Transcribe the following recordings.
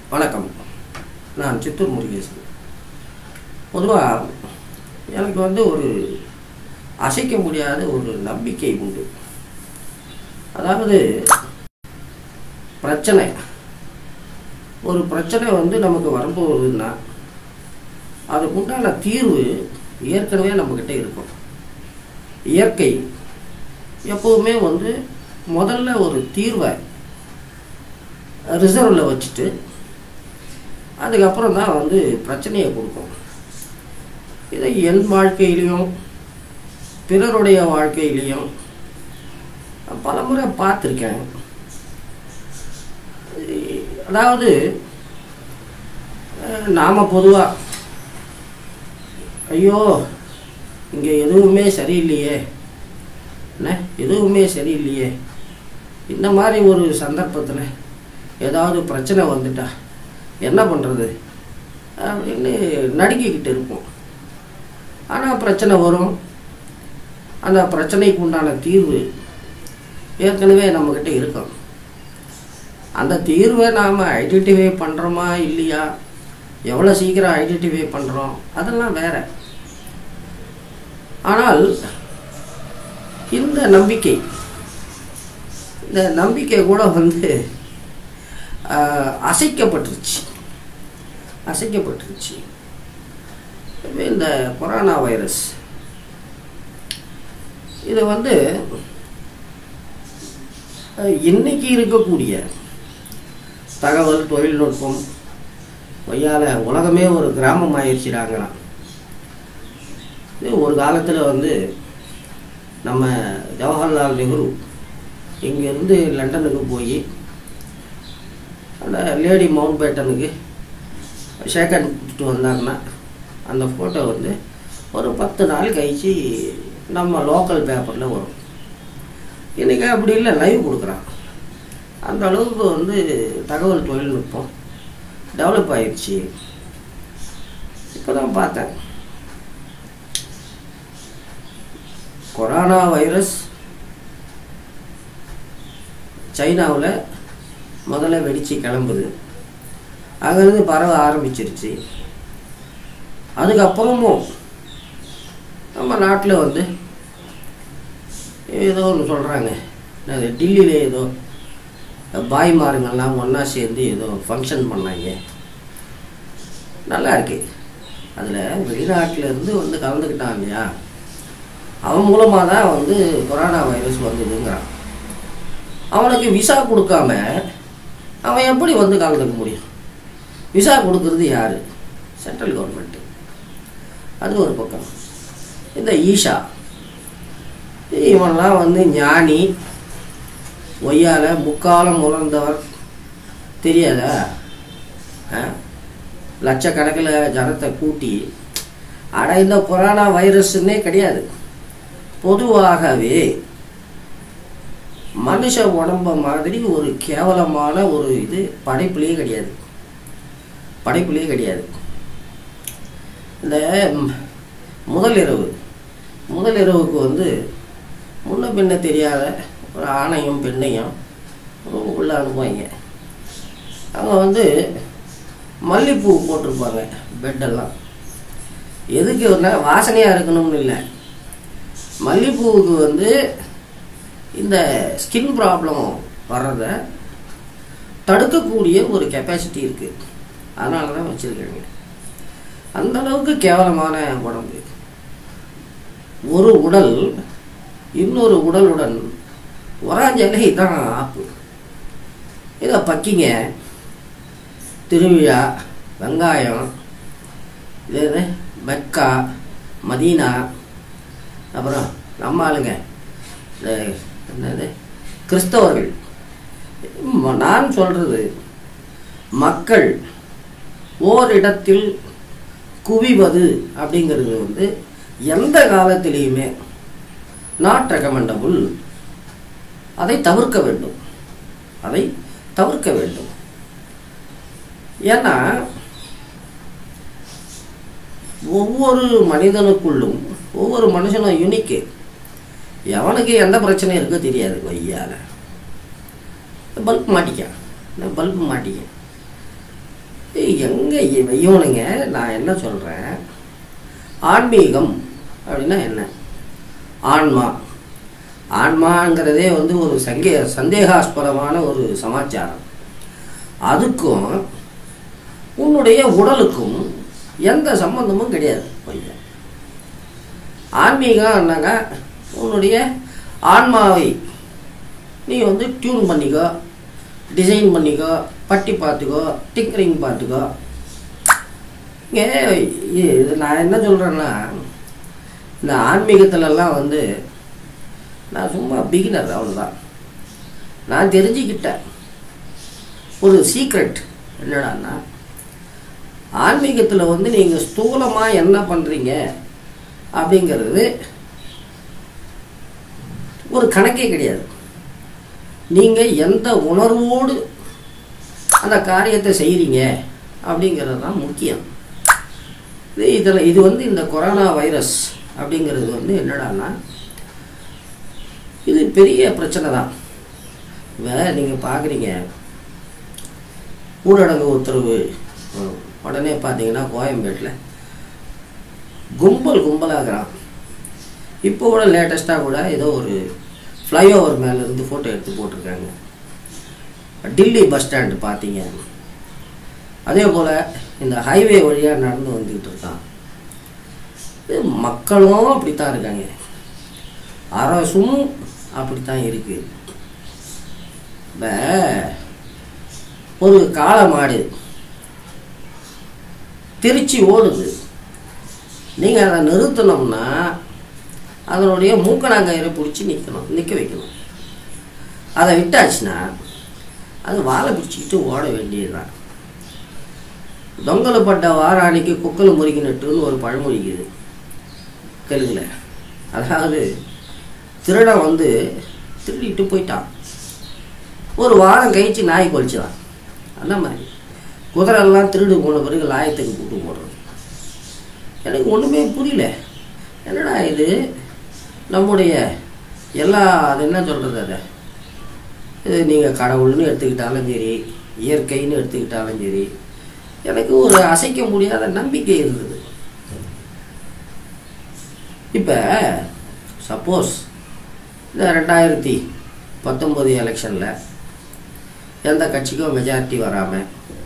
வணக்கம் நான் சித்தூர் முருகேசன் பொதுவாக எனக்கு வந்து ஒரு அசைக்க முடியாத ஒரு நம்பிக்கை உண்டு அதாவது பிரச்சனை ஒரு பிரச்சனை வந்து நமக்கு வரப்போகுதுன்னா அதுக்குண்டான தீர்வு ஏற்கனவே நம்மக்கிட்ட இருக்கும் இயற்கை எப்போவுமே வந்து முதல்ல ஒரு தீர்வை ரிசர்வில் வச்சுட்டு அதுக்கப்புறம் தான் வந்து பிரச்சனையை கொடுக்கும் இதை என் வாழ்க்கையிலையும் பிறருடைய வாழ்க்கையிலையும் பலமுறை பார்த்துருக்கேன் அதாவது அஹ், நாம பொதுவாக ஐயோ இங்கே எதுவுமே சரியில்லையே என்ன எதுவுமே சரியில்லையே இந்த மாதிரி ஒரு சந்தர்ப்பத்தில் ஏதாவது பிரச்சனை வந்துட்டா என்ன பண்ணுறது அப்படின்னு நடுங்கிக்கிட்டு இருப்போம் ஆனால் பிரச்சனை வரும் அந்த பிரச்சனைக்கு உண்டான தீர்வு ஏற்கனவே நம்மக்கிட்ட இருக்கும் அந்த தீர்வை நாம் ஐடென்டிஃபை பண்ணுறோமா இல்லையா எவ்வளோ சீக்கிரம் ஐடென்டிஃபை பண்ணுறோம் அதெல்லாம் வேற ஆனால் இந்த நம்பிக்கை இந்த நம்பிக்கை கூட வந்து ஆஹ், அசைக்கப்பட்டுருச்சு அசைக்கப்பட்டுருச்சு இப்ப இந்த கொரோனா வைரஸ் இது வந்து அஹ், இன்னைக்கு இருக்கக்கூடிய தகவல் தொழில்நுட்பம் கொய்யால உலகமே ஒரு கிராமம் ஆயிடுச்சிடாங்களாம் இது ஒரு காலத்தில் வந்து நம்ம ஜவஹர்லால் நேரு இங்கேருந்து லண்டனுக்கு போய் அந்த லேடி மவுண்ட் பேட்டனுக்கு ஷேக்கன் வந்தாங்கன்னா அந்த ஃபோட்டோ வந்து ஒரு பத்து நாள் கழிச்சு நம்ம லோக்கல் பேப்பரில் வரும் இன்றைக்கி அப்படி இல்லை லைவ் கொடுக்குறான் அந்த அளவுக்கு வந்து தகவல் தொழில்நுட்பம் டெவலப் ஆயிடுச்சு இப்போ தான் பார்த்தேன் கொரோனா வைரஸ் சைனாவில் முதல்ல வெடித்து கிளம்புது அங்கேருந்து பரவ ஆரம்பிச்சிருச்சு அதுக்கப்புறமும் நம்ம நாட்டில் வந்து ஏதோ ஒன்று சொல்கிறாங்க அது டில்லியில் ஏதோ பாய்மாருங்கெல்லாம் ஒன்றா சேர்ந்து ஏதோ ஃபங்க்ஷன் பண்ணாங்க நல்லா இருக்கு அதில் வெளிநாட்டில் இருந்து வந்து கலந்துக்கிட்டான் இல்லையா அவன் மூலமாக தான் வந்து கொரோனா வைரஸ் வந்ததுங்கிறான் அவனுக்கு விசா கொடுக்காம அவன் எப்படி வந்து கலந்துக்க முடியும் விசா கொடுக்கறது யார் சென்ட்ரல் கவர்மெண்ட்டு அது ஒரு பக்கம் இந்த ஈஷா இவன்லாம் வந்து ஞானி ஒய்யால முக்காலம் உணர்ந்தவர் தெரியாதா ஆ? லட்சக்கணக்கில் ஜனத்தை கூட்டி அட இந்த கொரோனா வைரஸ்ன்னே கிடையாது பொதுவாகவே மனுஷ உடம்ப மாதிரி ஒரு கேவலமான ஒரு இது படைப்புலேயே கிடையாது படைப்புலேயே கிடையாது இந்த ம், முதல் இரவு முதல் இரவுக்கு வந்து முன்ன பின்ன தெரியாத ஒரு ஆணையும் பெண்ணையும் உள்ள அனுப்புவாங்க அவங்க வந்து மல்லிப்பூ போட்டிருப்பாங்க பெட்டெல்லாம் எதுக்கு வாசனையாக இருக்கணும்னு இல்லை மல்லிப்பூவுக்கு வந்து இந்த ஸ்கின் ப்ராப்ளம் வர்றதை தடுக்கக்கூடிய ஒரு கெப்பாசிட்டி இருக்குது அதனால தான் வச்சுருக்காங்க அந்த அளவுக்கு கேவலமான உடம்பு ஒரு உடல் இன்னொரு உடலுடன் உராஞ்சலை தான் ஆப்பு இதை பக்கிங்க திருவிழா வெங்காயம் இது இது, மெக்கா மதீனா அப்புறம் நம்ம ஆளுங்க இந்த என்னது கிறிஸ்தவர்கள் ம- நான் சொல்றது மக்கள் ஓரிடத்தில் குவிவது அப்படிங்கிறது வந்து எந்த காலத்திலையுமே நாட் ரெக்கமெண்டபுள் அதை தவிர்க்க வேண்டும் அதை தவிர்க்க வேண்டும் ஏன்னா ஒவ்வொரு மனிதனுக்குள்ளும் ஒவ்வொரு மனுஷனும் யூனிக்கு எவனுக்கு எந்த பிரச்சனை இருக்கோ தெரியாது கொய்யால பல்ப் மாட்டிக்க பல்ப் மாட்டிக்க எங்கே இவனுங்க நான் என்ன சொல்கிறேன் ஆன்மீகம் அப்படின்னா என்ன ஆன்மா ஆன்மாங்கிறதே வந்து ஒரு சங்கே சந்தேகாஸ்பதமான ஒரு சமாச்சாரம் அதுக்கும் உன்னுடைய உடலுக்கும் எந்த சம்பந்தமும் கிடையாது கொஞ்சம் ஆன்மீகம்னாக்கா உன்னுடைய ஆன்மாவை நீ வந்து டியூன் பண்ணிக்கோ டிசைன் பண்ணிக்கோ பட்டி பார்த்துக்கோ டிங்கரிங் பார்த்துக்கோ இங்கே இது நான் என்ன சொல்கிறேன்னா இந்த ஆன்மீகத்துலலாம் வந்து நான் சும்மா பிகினர் அவ்வளோதான் நான் தெரிஞ்சுக்கிட்டேன் ஒரு சீக்ரெட் என்னடான்னா ஆன்மீகத்தில் வந்து நீங்கள் ஸ்தூலமாக என்ன பண்ணுறீங்க அப்படிங்கிறது ஒரு கணக்கே கிடையாது நீங்கள் எந்த உணர்வோடு அந்த காரியத்தை செய்கிறீங்க அப்படிங்கிறது தான் முக்கியம் இது இதில் இது வந்து இந்த கொரோனா வைரஸ் அப்படிங்கிறது வந்து என்னடான்னா இது பெரிய பிரச்சனை தான் இப்போ நீங்கள் பார்க்குறீங்க ஊரடங்கு உத்தரவு அஹ், உடனே பார்த்தீங்கன்னா கோயம்பேட்டில் கும்பல் கும்பலாகிறான் இப்போ கூட லேட்டஸ்ட்டாக கூட ஏதோ ஒரு ஃப்ளைஓவர் மேலே இருந்து ஃபோட்டோ எடுத்து போட்டிருக்காங்க டில்லி பஸ் ஸ்டாண்டு பார்த்தீங்க அதே போல் இந்த ஹைவே வழியாக நடந்து வந்துக்கிட்டு இருக்கான் இது மக்களும் அப்படித்தான் இருக்காங்க அரசும் அப்படித்தான் இருக்கு இப்போ ஒரு காளை மாடு திருச்சி ஓடுது நீங்கள் அதை நிறுத்தணும்னா அதனுடைய மூக்கணாங்கயிறை பிடிச்சி நிற்கணும் நிற்க வைக்கணும் அதை விட்டாச்சுன்னா அது வாழை பிடிச்சிக்கிட்டு ஓட வேண்டியதுதான் தொங்கலப்பட்ட வாராணிக்கு குக்கல் முறுக்கினட்டுன்னு ஒரு பழமொழிக்குது தெலுங்குல அதாவது திருடன் வந்து திருடிட்டு போயிட்டான் ஒரு வாரம் கழிச்சு நாய் கொலிச்சுதான் அந்த மாதிரி குதிரைலாம் திருடு போன பிறகு லாயத்துக்கு கூட்டு போடுறது எனக்கு ஒன்றுமே புரியல என்னடா இது நம்முடைய எல்லா அது என்ன சொல்கிறது அதை இது நீங்கள் கடவுள்னு எடுத்துக்கிட்டாலும் சரி இயற்கைன்னு எடுத்துக்கிட்டாலும் சரி எனக்கு ஒரு அசைக்க முடியாத நம்பிக்கை இருந்தது இப்போ சப்போஸ் இந்த ரெண்டாயிரத்தி பத்தொம்போது எலெக்ஷனில் எந்த கட்சிக்கும் மெஜாரிட்டி வராமல்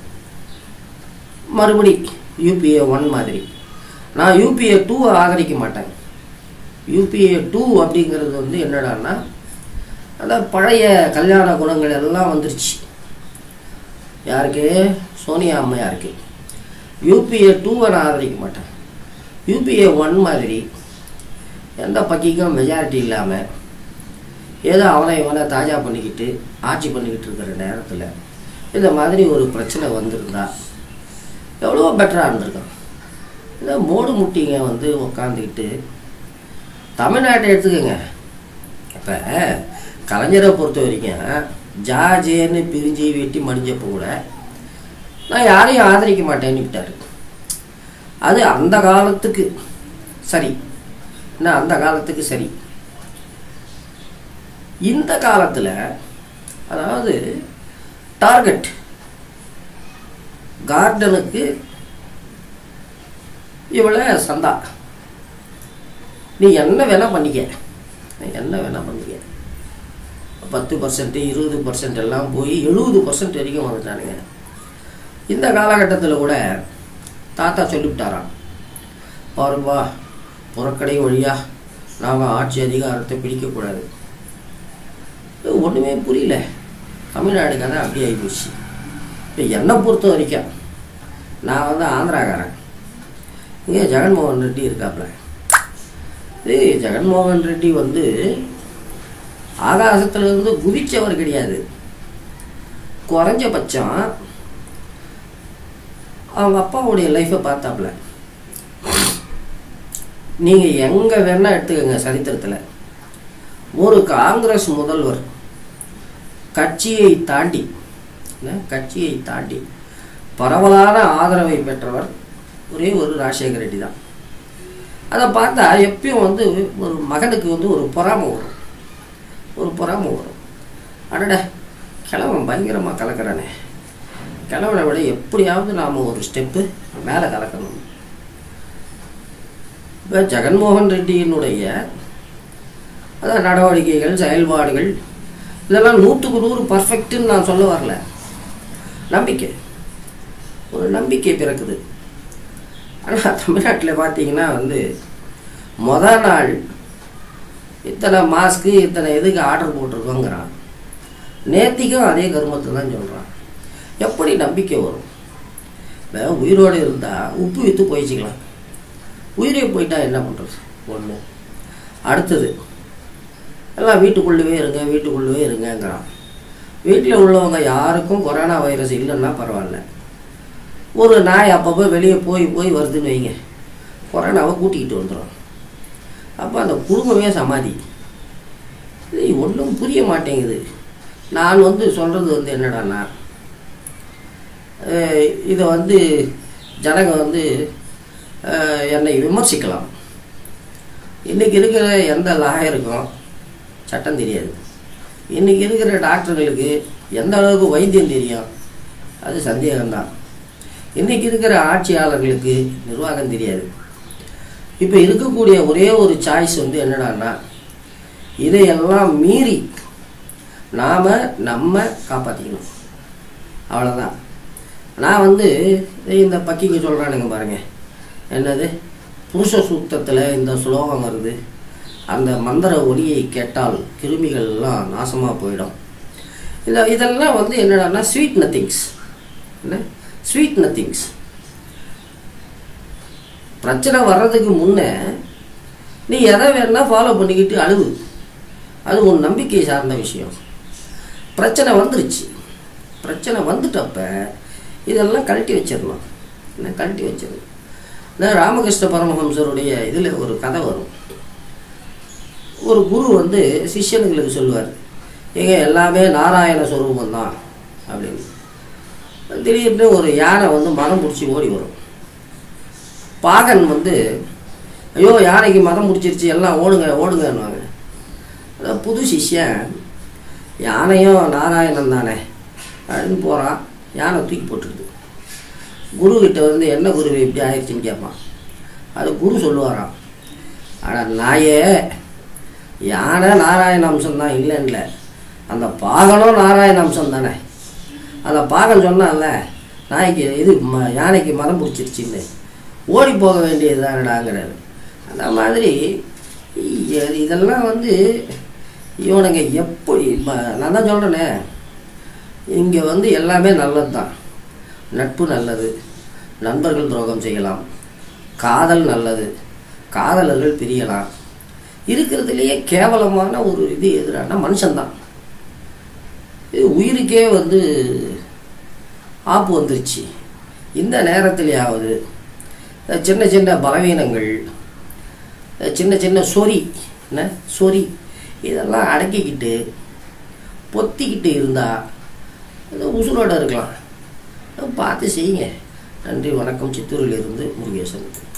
மறுபடி யூபிஏ ஒன் மாதிரி நான் யூபிஏ டூவை ஆதரிக்க மாட்டேன் யூபிஏ டூ அப்படிங்கிறது வந்து என்னடான்னா அந்த பழைய கல்யாண குணங்கள் எல்லாம் வந்துருச்சு யாருக்கு சோனியா அம்மையாருக்கு யூபிஏ டூவை நான் ஆதரிக்க மாட்டேன் யூபிஏ ஒன் மாதிரி எந்த பக்கிக்கும் மெஜாரிட்டி இல்லாமல் ஏதோ அவனை இவனை தாஜா பண்ணிக்கிட்டு ஆட்சி பண்ணிக்கிட்டு இருக்கிற நேரத்தில் இந்த மாதிரி ஒரு பிரச்சனை வந்திருந்தா எவ்வளோ பெட்டராக இருந்திருக்கும் இந்த மோடு முட்டிங்க வந்து உக்காந்துக்கிட்டு தமிழ்நாட்டை எடுத்துக்கோங்க இப்போ கலைஞரை பொறுத்த வரைக்கும் ஜாஜேன்னு பிரிஞ்சு வெட்டி மடிஞ்சப்போ கூட நான் யாரையும் ஆதரிக்க மாட்டேன்னு விட்டாரு அது அந்த காலத்துக்கு சரி என்ன அந்த காலத்துக்கு சரி இந்த காலத்தில் அதாவது டார்கெட் கார்டனுக்கு இவளை சந்தா நீ என்ன வேணா பண்ணிக்க நீ என்ன வேணா பண்ணிக்க பத்து பர்சன்ட் இருபது பர்சன்ட் எல்லாம் போய் எழுபது பர்சன்ட் வரைக்கும் வந்துட்டானுங்க இந்த காலகட்டத்தில் கூட தாத்தா சொல்லிவிட்டாராம் பாருப்பா புறக்கடை வழியா நாங்கள் ஆட்சி அதிகாரத்தை பிடிக்கக்கூடாது இது ஒன்றுமே புரியல தமிழ்நாடு கதை அப்படி ஆகிப்போச்சு இப்போ என்னை பொறுத்த வரைக்கும் நான் வந்து ஆந்திராக்காரன் இங்கே ஜெகன்மோகன் ரெட்டி இருக்காப்புல இது ஜெகன்மோகன் ரெட்டி வந்து ஆகாசத்திலிருந்து குதிச்சவர் கிடையாது குறைஞ்சபட்சம் அவங்க அப்பாவுடைய லைஃப்பை பார்த்தாப்புல நீங்கள் எங்கே வேணால் எடுத்துக்கோங்க சரித்திரத்தில் ஒரு காங்கிரஸ் முதல்வர் கட்சியை தாண்டி என்ன? கட்சியை தாண்டி பரவலான ஆதரவை பெற்றவர் ஒரே ஒரு ராஜசேகர ரெட்டி தான் அதை பார்த்தா எப்பயும் வந்து ஒரு மகனுக்கு வந்து ஒரு பொறாமை வரும் ஒரு பொறாமை வரும் அடட கிழவன் பயங்கரமாக கலக்கிறானே கிழவனை விட எப்படியாவது நாம் ஒரு ஸ்டெப்பு மேலே கலக்கணும் இப்போ ஜெகன்மோகன் ரெட்டியினுடைய அதான் நடவடிக்கைகள் செயல்பாடுகள் இதெல்லாம் நூற்றுக்கு நூறு பர்ஃபெக்ட்டுன்னு நான் சொல்ல வரல நம்பிக்கை ஒரு நம்பிக்கை பிறக்குது ஆனால் தமிழ்நாட்டில் பார்த்தீங்கன்னா வந்து முத நாள் இத்தனை மாஸ்க்கு இத்தனை இதுக்கு ஆர்டர் போட்டிருக்கோங்கிறான் நேத்திக்கும் அதே கருமத்தை தான் சொல்கிறான் எப்படி நம்பிக்கை வரும் இப்போ உயிரோடு இருந்தால் உப்பு விற்று போயிச்சிக்கலாம் உயிரே போயிட்டா என்ன பண்ணுறது ஒன்று அடுத்தது எல்லாம் வீட்டுக்குள்ளவே இருங்க வீட்டுக்குள்ளவே இருங்கங்கிறான் வீட்டில் உள்ளவங்க யாருக்கும் கொரோனா வைரஸ் இல்லைன்னா பரவாயில்ல ஒரு நாய் அப்பப்போ வெளியே போய் போய் வருதுன்னு வைங்க கொரோனாவை கூட்டிக்கிட்டு வந்துடும் அப்போ அந்த குடும்பமே சமாதி இது ஒன்றும் புரிய மாட்டேங்குது நான் வந்து சொல்கிறது வந்து என்னடான்னா அஹ் இதை வந்து ஜனங்க வந்து அஹ் என்னை விமர்சிக்கலாம் இன்றைக்கி இருக்கிற எந்த லாயருக்கும் சட்டம் தெரியாது இன்றைக்கி இருக்கிற டாக்டர்களுக்கு எந்த அளவுக்கு வைத்தியம் தெரியும் அது சந்தேகம்தான் இன்றைக்கி இருக்கிற ஆட்சியாளர்களுக்கு நிர்வாகம் தெரியாது இப்போ இருக்கக்கூடிய ஒரே ஒரு சாய்ஸ் வந்து என்னடான்னா இதையெல்லாம் மீறி நாம் நம்ம காப்பாற்றிக்கணும் அவ்வளோதான் நான் வந்து இந்த பக்கிக்கு சொல்கிறானுங்க பாருங்க என்னது புருஷ சூக்தத்தில் இந்த ஸ்லோகம் வருது அந்த மந்திர ஒலியை கேட்டால் கிருமிகள் எல்லாம் நாசமாக போயிடும் இத இதெல்லாம் வந்து என்னடான்னா ஸ்வீட் நத்திங்ஸ் என்ன ஸ்வீட் நத்திங்ஸ் பிரச்சனை வர்றதுக்கு முன்னே நீ எதை வேணா ஃபாலோ பண்ணிக்கிட்டு அழுவு அது உன் நம்பிக்கை சார்ந்த விஷயம் பிரச்சனை வந்துருச்சு பிரச்சனை வந்துட்டப்ப இதெல்லாம் கழட்டி வச்சிடணும் என்ன கழட்டி வச்சிடணும் இந்த ராமகிருஷ்ண பரமஹம்சருடைய இதில் ஒரு கதை வரும் ஒரு குரு வந்து சிஷ்யனுங்களுக்கு சொல்லுவார் ஏங்க எல்லாமே நாராயண ஸ்வரூபம் தான் அப்படின்னு திடீர்னு ஒரு யானை வந்து மதம் பிடிச்சி ஓடி வரும் பாகன் வந்து ஐயோ யானைக்கு மதம் பிடிச்சிருச்சு எல்லாம் ஓடுங்க ஓடுங்கன்னுவாங்க அதான் புது சிஷ்யன் யானையும் நாராயணன் தானே அப்படின்னு போகிறான் யானை தூக்கி போட்டுருது குரு கிட்ட வந்து என்ன குரு இப்படி ஆயிடுச்சுன்னு கேட்பான் அது குரு சொல்லுவாராம் ஆனால் நாயே யானை நாராயண அம்சம் தான் இல்லைன்ல அந்த பாகனும் நாராயண அம்சம் தானே அந்த பாகன் சொன்னான்ல நாய்க்கு இது ம யானைக்கு மதம் பிடிச்சிருச்சின்னு ஓடி போக வேண்டியது தானடாங்கிறாரு அந்த மாதிரி இ- இதெல்லாம் வந்து இவனுங்க எப்படி ம- நான் தான் சொல்கிறேனே இங்கே வந்து எல்லாமே நல்லது தான் நட்பு நல்லது நண்பர்கள் துரோகம் செய்யலாம் காதல் நல்லது காதலர்கள் பிரியலாம் இருக்கிறதுலையே கேவலமான ஒரு இது எதிரான மனுஷன்தான் இது உயிருக்கே வந்து ஆப்பு வந்துருச்சு இந்த நேரத்திலேயாவது அஹ் சின்ன சின்ன பலவீனங்கள் அஹ் சின்ன சின்ன சொறி என்ன சொறி இதெல்லாம் அடக்கிக்கிட்டு பொத்திக்கிட்டு இருந்தால் ஏதோ உசுரோட இருக்கலாம் பார்த்து செய்யுங்க நன்றி வணக்கம் சித்தூரிலிருந்து முருகேசன்